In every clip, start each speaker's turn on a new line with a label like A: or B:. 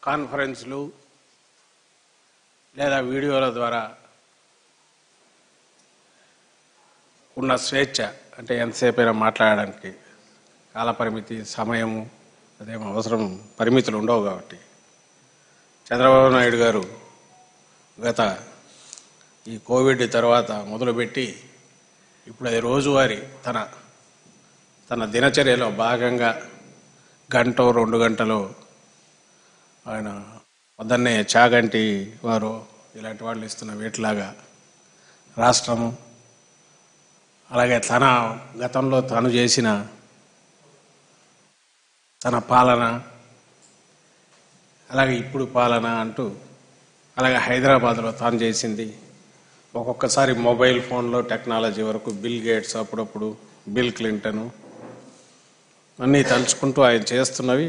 A: కాన్ఫరెన్స్లు లేదా వీడియోల ద్వారా ఉన్న స్వేచ్ఛ అంటే ఎంతసేపైనా మాట్లాడడానికి కాలపరిమితి సమయము అదేం అవసరం పరిమితులు ఉండవు కాబట్టి చంద్రబాబు నాయుడు గారు గత ఈ కోవిడ్ తర్వాత మొదలుపెట్టి ఇప్పుడు అది రోజువారీ తన తన దినచర్యలో భాగంగా గంట రెండు గంటలు ఆయన పొద్దున్నే చాగంటి వారు ఇలాంటి వాళ్ళు ఇస్తున్న వీటిలాగా రాష్ట్రము అలాగే తన గతంలో తను చేసిన తన పాలన అలాగే ఇప్పుడు పాలన అంటూ అలాగే హైదరాబాద్లో తాను చేసింది ఒక్కొక్కసారి మొబైల్ ఫోన్లో టెక్నాలజీ వరకు బిల్ గేట్స్ అప్పుడప్పుడు బిల్ క్లింటను అన్నీ తలుచుకుంటూ ఆయన చేస్తున్నవి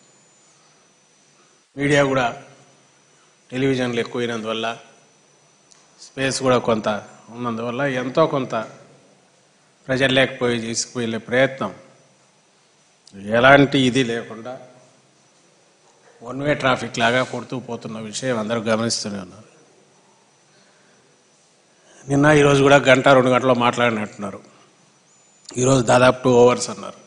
A: మీడియా కూడా టెలివిజన్లు ఎక్కువైనందువల్ల స్పేస్ కూడా కొంత ఉన్నందువల్ల ఎంతో కొంత ప్రజలు లేకపోయి తీసుకువెళ్ళే ప్రయత్నం ఎలాంటి ఇది లేకుండా వన్ వే ట్రాఫిక్ లాగా కొడుతూ పోతున్న విషయం అందరూ గమనిస్తూనే ఉన్నారు నిన్న ఈరోజు కూడా గంట రెండు గంటలు మాట్లాడినట్టున్నారు ఈరోజు దాదాపు టూ అవర్స్ అన్నారు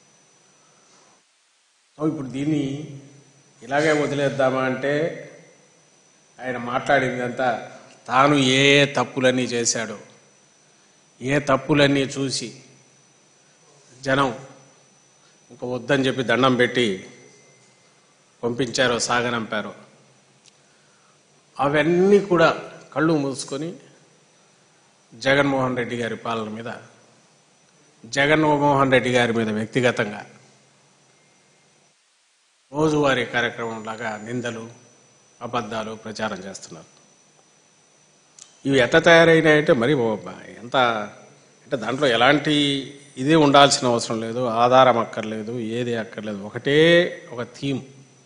A: సో ఇప్పుడు దీన్ని ఇలాగే వదిలేద్దామా అంటే ఆయన మాట్లాడిందంతా తాను ఏ ఏ తప్పులన్నీ చేశాడో ఏ తప్పులన్నీ చూసి జనం ఇంకా వద్దని చెప్పి దండం పెట్టి పంపించారో సాగనంపారో అవన్నీ కూడా కళ్ళు మూసుకొని జగన్మోహన్ రెడ్డి గారి పాలన మీద జగన్మోహన్ రెడ్డి గారి మీద వ్యక్తిగతంగా రోజువారీ కార్యక్రమం లాగా నిందలు అబద్ధాలు ప్రచారం చేస్తున్నారు ఇవి ఎట్లా తయారైనాయంటే మరి ఓ బ- ఎంత అంటే దాంట్లో ఎలాంటి ఇది ఉండాల్సిన అవసరం లేదు ఆధారం అక్కర్లేదు ఏది అక్కర్లేదు ఒకటే ఒక థీమ్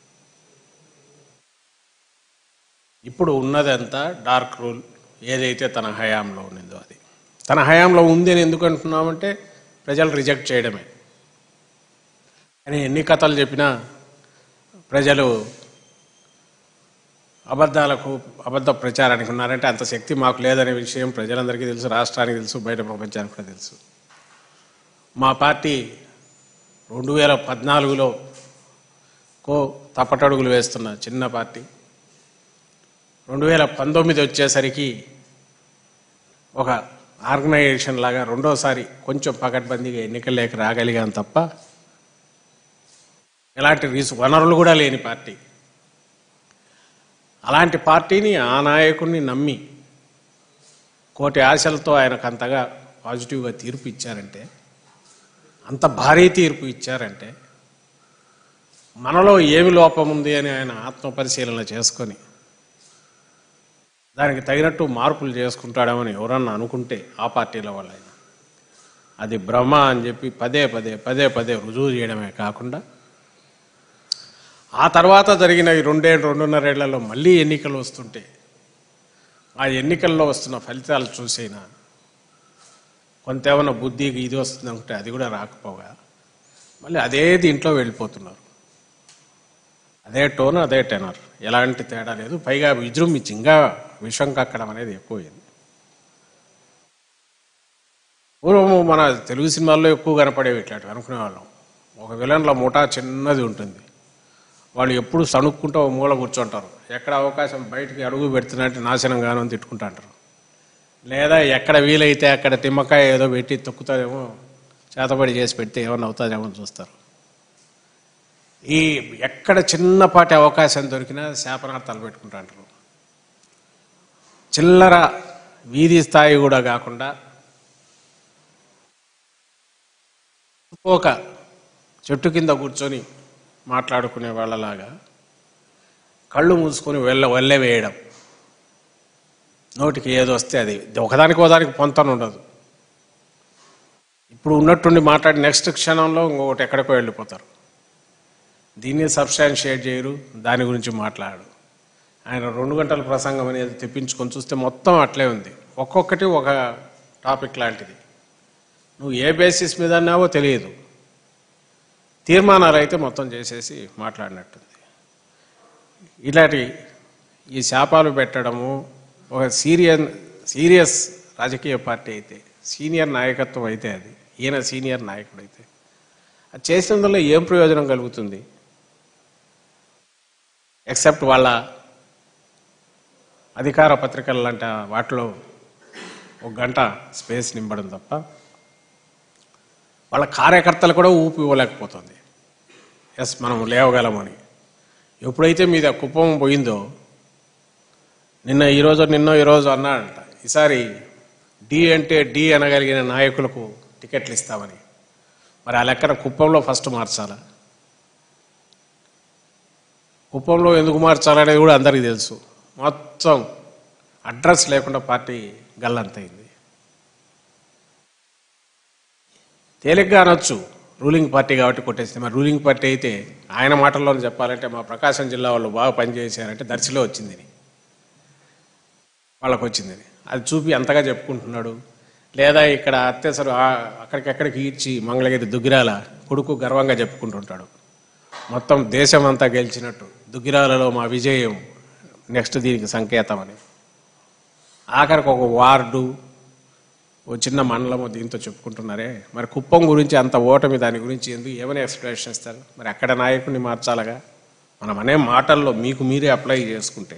A: ఇప్పుడు ఉన్నదంతా డార్క్ రూల్ ఏదైతే తన హయాంలో ఉన్నదో అది తన హయాంలో ఉంది అని ఎందుకు అంటున్నామంటే ప్రజలు రిజెక్ట్ చేయడమే అని ఎన్ని కథలు చెప్పినా ప్రజలు అబద్ధాలకు అబద్ధ ప్రచారానికి ఉన్నారంటే అంత శక్తి మాకు లేదనే విషయం ప్రజలందరికీ తెలుసు రాష్ట్రానికి తెలుసు బయట ప్రపంచానికి కూడా తెలుసు మా పార్టీ రెండు వేల పద్నాలుగులో కో తప్పటడుగులు వేస్తున్న చిన్న పార్టీ రెండు వేల పంతొమ్మిది వచ్చేసరికి ఒక ఆర్గనైజేషన్ లాగా రెండోసారి కొంచెం పకడ్బందీగా ఎన్నికల్లోకి రాగలిగాం తప్ప ఎలాంటి రీసు వనరులు కూడా లేని పార్టీ అలాంటి పార్టీని ఆ నాయకుడిని నమ్మి కోటి ఆశలతో ఆయనకు అంతగా పాజిటివ్గా తీర్పు ఇచ్చారంటే అంత భారీ తీర్పు ఇచ్చారంటే మనలో ఏమి లోపం ఉంది అని ఆయన ఆత్మపరిశీలన చేసుకొని దానికి తగినట్టు మార్పులు చేసుకుంటాడేమని ఎవరన్నా అనుకుంటే ఆ పార్టీల వాళ్ళైనా అది భ్రమ అని చెప్పి పదే పదే పదే పదే రుజువు చేయడమే కాకుండా ఆ తర్వాత జరిగిన ఈ రెండే రెండున్నరేళ్లలో మళ్ళీ ఎన్నికలు వస్తుంటే ఆ ఎన్నికల్లో వస్తున్న ఫలితాలు చూసైనా కొంత ఏమైనా బుద్ధికి ఇది వస్తుంది అనుకుంటే అది కూడా రాకపోగా మళ్ళీ అదే దీంట్లో వెళ్ళిపోతున్నారు అదే టోన్ అదే టెనర్ ఎలాంటి తేడా లేదు పైగా విజృంభించి ఇంకా విషం కక్కడం అనేది ఎక్కువైంది పూర్వం మన తెలుగు సినిమాల్లో ఎక్కువ కనపడేవి ఇట్లాంటివి అనుకునే వాళ్ళం ఒక విలన్ల ముఠా చిన్నది ఉంటుంది వాళ్ళు ఎప్పుడు సణుక్కుంటూ ఓ మూల కూర్చుంటారు ఎక్కడ అవకాశం బయటికి అడుగు పెడుతున్నట్టు నాశనం గాను అని తిట్టుకుంటా అంటారు లేదా ఎక్కడ వీలైతే అక్కడ తిమ్మకాయ ఏదో పెట్టి తొక్కుతారేమో చేతబడి చేసి పెడితే ఏమన్నా అవుతుందేమో అని చూస్తారు ఈ ఎక్కడ చిన్నపాటి అవకాశం దొరికినా శాపనార్థాలు పెట్టుకుంటా అంటారు చిల్లర వీధి స్థాయి కూడా కాకుండా ఒక చెట్టు కింద కూర్చొని మాట్లాడుకునే వాళ్ళలాగా కళ్ళు మూసుకొని వెళ్ళ వల్లే వేయడం నోటికి ఏది వస్తే అది ఒకదానికి ఒకదానికి పొంతన ఉండదు ఇప్పుడు ఉన్నట్టుండి మాట్లాడి నెక్స్ట్ క్షణంలో ఇంకొకటి ఎక్కడికో వెళ్ళిపోతారు దీన్ని సబ్స్టాన్షియేట్ చేయరు దాని గురించి మాట్లాడు ఆయన రెండు గంటల ప్రసంగం అనేది తెప్పించుకొని చూస్తే మొత్తం అట్లే ఉంది ఒక్కొక్కటి ఒక టాపిక్ లాంటిది నువ్వు ఏ బేసిస్ మీద అన్నావో తెలియదు తీర్మానాలు అయితే మొత్తం చేసేసి మాట్లాడినట్టుంది ఇలాంటి ఈ శాపాలు పెట్టడము ఒక సీరియన్ సీరియస్ రాజకీయ పార్టీ అయితే సీనియర్ నాయకత్వం అయితే అది ఈయన సీనియర్ నాయకుడు అయితే అది చేసినందువల్ల ఏం ప్రయోజనం కలుగుతుంది ఎక్సెప్ట్ వాళ్ళ అధికార పత్రికలంట వాటిలో ఒక గంట స్పేస్ నింపడం తప్ప వాళ్ళ కార్యకర్తలు కూడా ఊపి ఇవ్వలేకపోతుంది ఎస్ మనం లేవగలమని ఎప్పుడైతే మీద కుప్పం పోయిందో నిన్న ఈరోజు నిన్నో ఈరోజు అన్నాడంట ఈసారి డి అంటే డి అనగలిగిన నాయకులకు టికెట్లు ఇస్తామని మరి ఆ లెక్కన కుప్పంలో ఫస్ట్ మార్చాలా కుప్పంలో ఎందుకు మార్చాలనేది కూడా అందరికీ తెలుసు మొత్తం అడ్రస్ లేకుండా పార్టీ గల్లంతైంది తేలిగ్గా అనొచ్చు రూలింగ్ పార్టీ కాబట్టి కొట్టేసింది మరి రూలింగ్ పార్టీ అయితే ఆయన మాటల్లో చెప్పాలంటే మా ప్రకాశం జిల్లా వాళ్ళు బాగా పనిచేశారంటే దర్శిలో వచ్చింది వాళ్ళకు వచ్చింది అది చూపి అంతగా చెప్పుకుంటున్నాడు లేదా ఇక్కడ అత్యవసర అక్కడికెక్కడికి ఇచ్చి మంగళగిరి దుగ్గిరాల కొడుకు గర్వంగా చెప్పుకుంటుంటాడు మొత్తం దేశం అంతా గెలిచినట్టు దుగ్గిరాలలో మా విజయం నెక్స్ట్ దీనికి సంకేతం అని ఆఖరికి ఒక వార్డు ఓ చిన్న మండలము దీంతో చెప్పుకుంటున్నారే మరి కుప్పం గురించి అంత ఓటమి దాని గురించి ఎందుకు ఏమైనా ఎక్స్ప్లెనేషన్ ఇస్తారు మరి అక్కడ నాయకుడిని మార్చాలగా మనం అనే మాటల్లో మీకు మీరే అప్లై చేసుకుంటే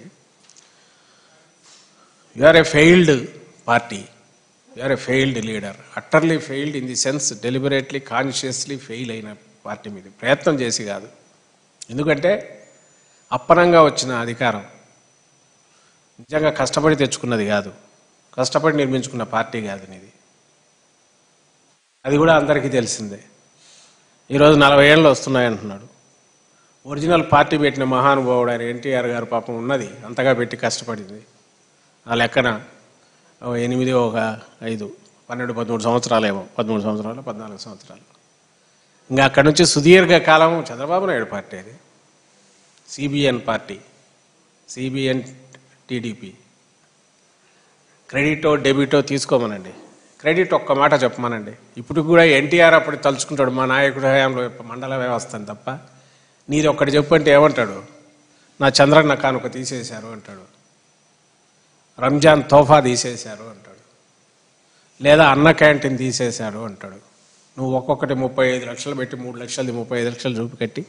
A: you are a failed party you are a failed leader utterly failed in the sense deliberately consciously fail అయిన పార్టీ మీద ప్రయత్నం చేసి కాదు ఎందుకంటే అప్పనంగా వచ్చిన అధికారం నిజంగా కష్టపడి తెచ్చుకున్నది కాదు కష్టపడి నిర్మించుకున్న పార్టీ కాదు ఇది అది కూడా అందరికీ తెలిసిందే ఈరోజు నలభై ఏళ్ళు వస్తున్నాయంటున్నాడు ఒరిజినల్ పార్టీ పెట్టిన మహానుభావుడు ఆయన ఎన్టీఆర్ గారు పాపం ఉన్నది అంతగా పెట్టి కష్టపడింది ఆ లెక్కన ఓ ఎనిమిది ఒక ఐదు పన్నెండు పదమూడు సంవత్సరాలేమో పదమూడు సంవత్సరాలు పద్నాలుగు సంవత్సరాలు ఇంకా అక్కడి నుంచి సుదీర్ఘ కాలం చంద్రబాబు నాయుడు పార్టీ అది సిబిఎన్ పార్టీ సిబిఎన్ టీడీపీ క్రెడిటో డెబిటో తీసుకోమనండి క్రెడిట్ ఒక్క మాట చెప్పమనండి ఇప్పుడు కూడా ఎన్టీఆర్ అప్పుడు తలుచుకుంటాడు మా నాయకుడు హయాంలో మండల వ్యవస్థ అని తప్ప నీది ఒక్కటి చెప్పు అంటే ఏమంటాడు నా చంద్రన్న కానుక తీసేశారు అంటాడు రంజాన్ తోఫా తీసేశారు అంటాడు లేదా అన్న క్యాంటీన్ తీసేశారు అంటాడు నువ్వు ఒక్కొక్కటి ముప్పై ఐదు లక్షలు పెట్టి మూడు లక్షలది ముప్పై ఐదు లక్షలు చూపి కట్టి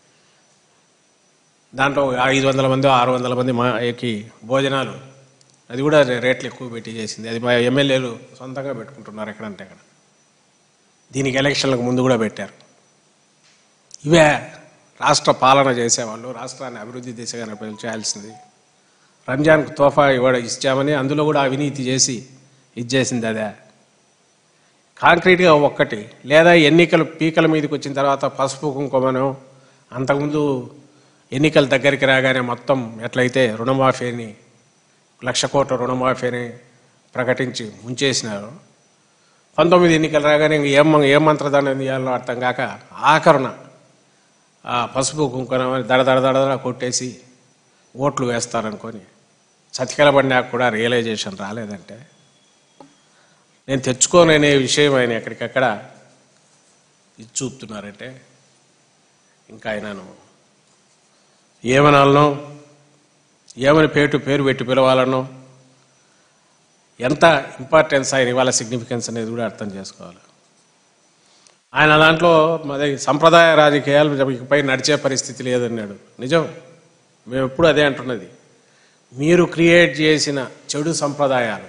A: దాంట్లో ఐదు వందల మంది ఆరు వందల మంది మాకి భోజనాలు అది కూడా రే- రేట్లు ఎక్కువ పెట్టి చేసింది అది మా ఎమ్మెల్యేలు సొంతంగా పెట్టుకుంటున్నారు ఎక్కడంటే అక్కడ దీనికి ఎలక్షన్లకు ముందు కూడా పెట్టారు ఇవే రాష్ట్ర పాలన చేసేవాళ్ళు రాష్ట్రాన్ని అభివృద్ధి దిశగా చేయాల్సింది రంజాన్కు తోఫా ఇవ్వడం ఇచ్చామని అందులో కూడా అవినీతి చేసి ఇచ్చేసింది అదే కాంక్రీట్గా ఒక్కటి లేదా ఎన్నికలు పీకల మీదకి వచ్చిన తర్వాత పసుపు కుంకుమను అంతకుముందు ఎన్నికల దగ్గరికి రాగానే మొత్తం ఎట్లయితే రుణమాఫీని లక్ష కోట్ల రుణమాఫీని ప్రకటించి ముంచేసినారు పంతొమ్మిది ఎన్నికలు రాగానే ఇంక ఏం ఏం మంత్రదానం చేయాలో అర్థం కాక ఆఖరున ఆ పసుపు కుంకుమ దడ దడ దడ దడ కొట్టేసి ఓట్లు వేస్తారనుకొని చతికిల బండాకు కూడా రియలైజేషన్ రాలేదంటే నేను తెచ్చుకోననే విషయం ఆయన ఎక్కడికక్కడ ఇది చూపుతున్నారంటే ఇంకా ఆయనను ఏమనాలనో ఏమని పేటు పేరు పెట్టి పిలవాలనో ఎంత ఇంపార్టెన్స్ ఆయన ఇవాళ సిగ్నిఫికెన్స్ అనేది కూడా అర్థం చేసుకోవాలి ఆయన దాంట్లో మరి సంప్రదాయ రాజకీయాలు ఇకపై నడిచే పరిస్థితి లేదన్నాడు నిజం మేము ఎప్పుడు అదే అంటున్నది మీరు క్రియేట్ చేసిన చెడు సంప్రదాయాలు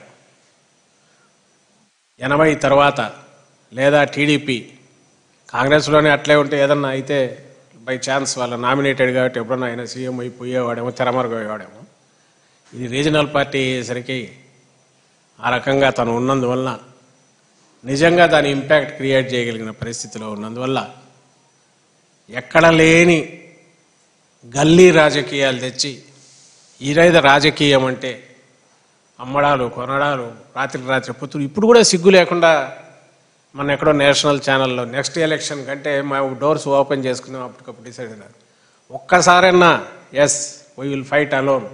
A: ఎనభై తర్వాత లేదా టీడీపీ కాంగ్రెస్లోనే అట్లే ఉంటే ఏదన్నా అయితే బై ఛాన్స్ వాళ్ళ నామినేటెడ్ కాబట్టి ఎప్పుడన్నా ఆయన సీఎం అయిపోయేవాడేమో తెరమరుగయ్యేవాడేమో ఇది రీజనల్ పార్టీ అయ్యేసరికి ఆ రకంగా తను ఉన్నందువల్ల నిజంగా దాని ఇంపాక్ట్ క్రియేట్ చేయగలిగిన పరిస్థితిలో ఉన్నందువల్ల ఎక్కడ లేని గల్లీ రాజకీయాలు తెచ్చి ఈరైద రాజకీయం అంటే అమ్మడాలు కొనడాలు రాత్రి రాత్రి పొత్తులు ఇప్పుడు కూడా సిగ్గు లేకుండా మన ఎక్కడో నేషనల్ ఛానల్లో నెక్స్ట్ ఎలక్షన్ కంటే మా డోర్స్ ఓపెన్ చేసుకున్నాం అప్పటికప్పుడు డిసైడ్ అయినారు ఒక్కసారన్నా yes we will fight alone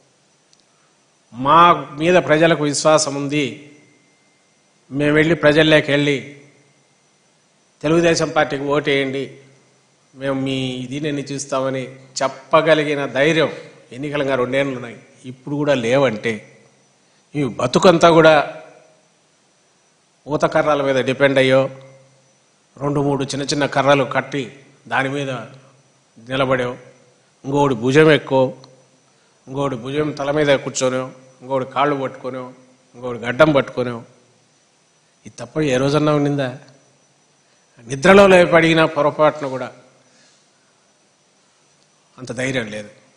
A: మా మీద ప్రజలకు విశ్వాసం ఉంది మేము వెళ్ళి ప్రజల్లోకి వెళ్ళి తెలుగుదేశం పార్టీకి ఓటేయండి మేము మీ దీనిని చూస్తామని చెప్పగలిగిన ధైర్యం ఎన్నికలంగా రెండేళ్ళు ఉన్నాయి ఇప్పుడు కూడా లేవంటే ఈ బతుకంతా కూడా ఊత కర్రల మీద డిపెండ్ అయ్యో రెండు మూడు చిన్న చిన్న కర్రలు కట్టి దాని మీద నిలబడావు ఇంకోటి భుజం ఎక్కువ ఇంకోటి భుజం తల మీద కూర్చొని ఇంకోటి కాళ్ళు పట్టుకొని ఇంకోటి గడ్డం పట్టుకొని ఇది తప్ప ఏ రోజన్నా ఉండిందా నిద్రలో లేపడిగిన పొరపాటున కూడా అంత ధైర్యం లేదు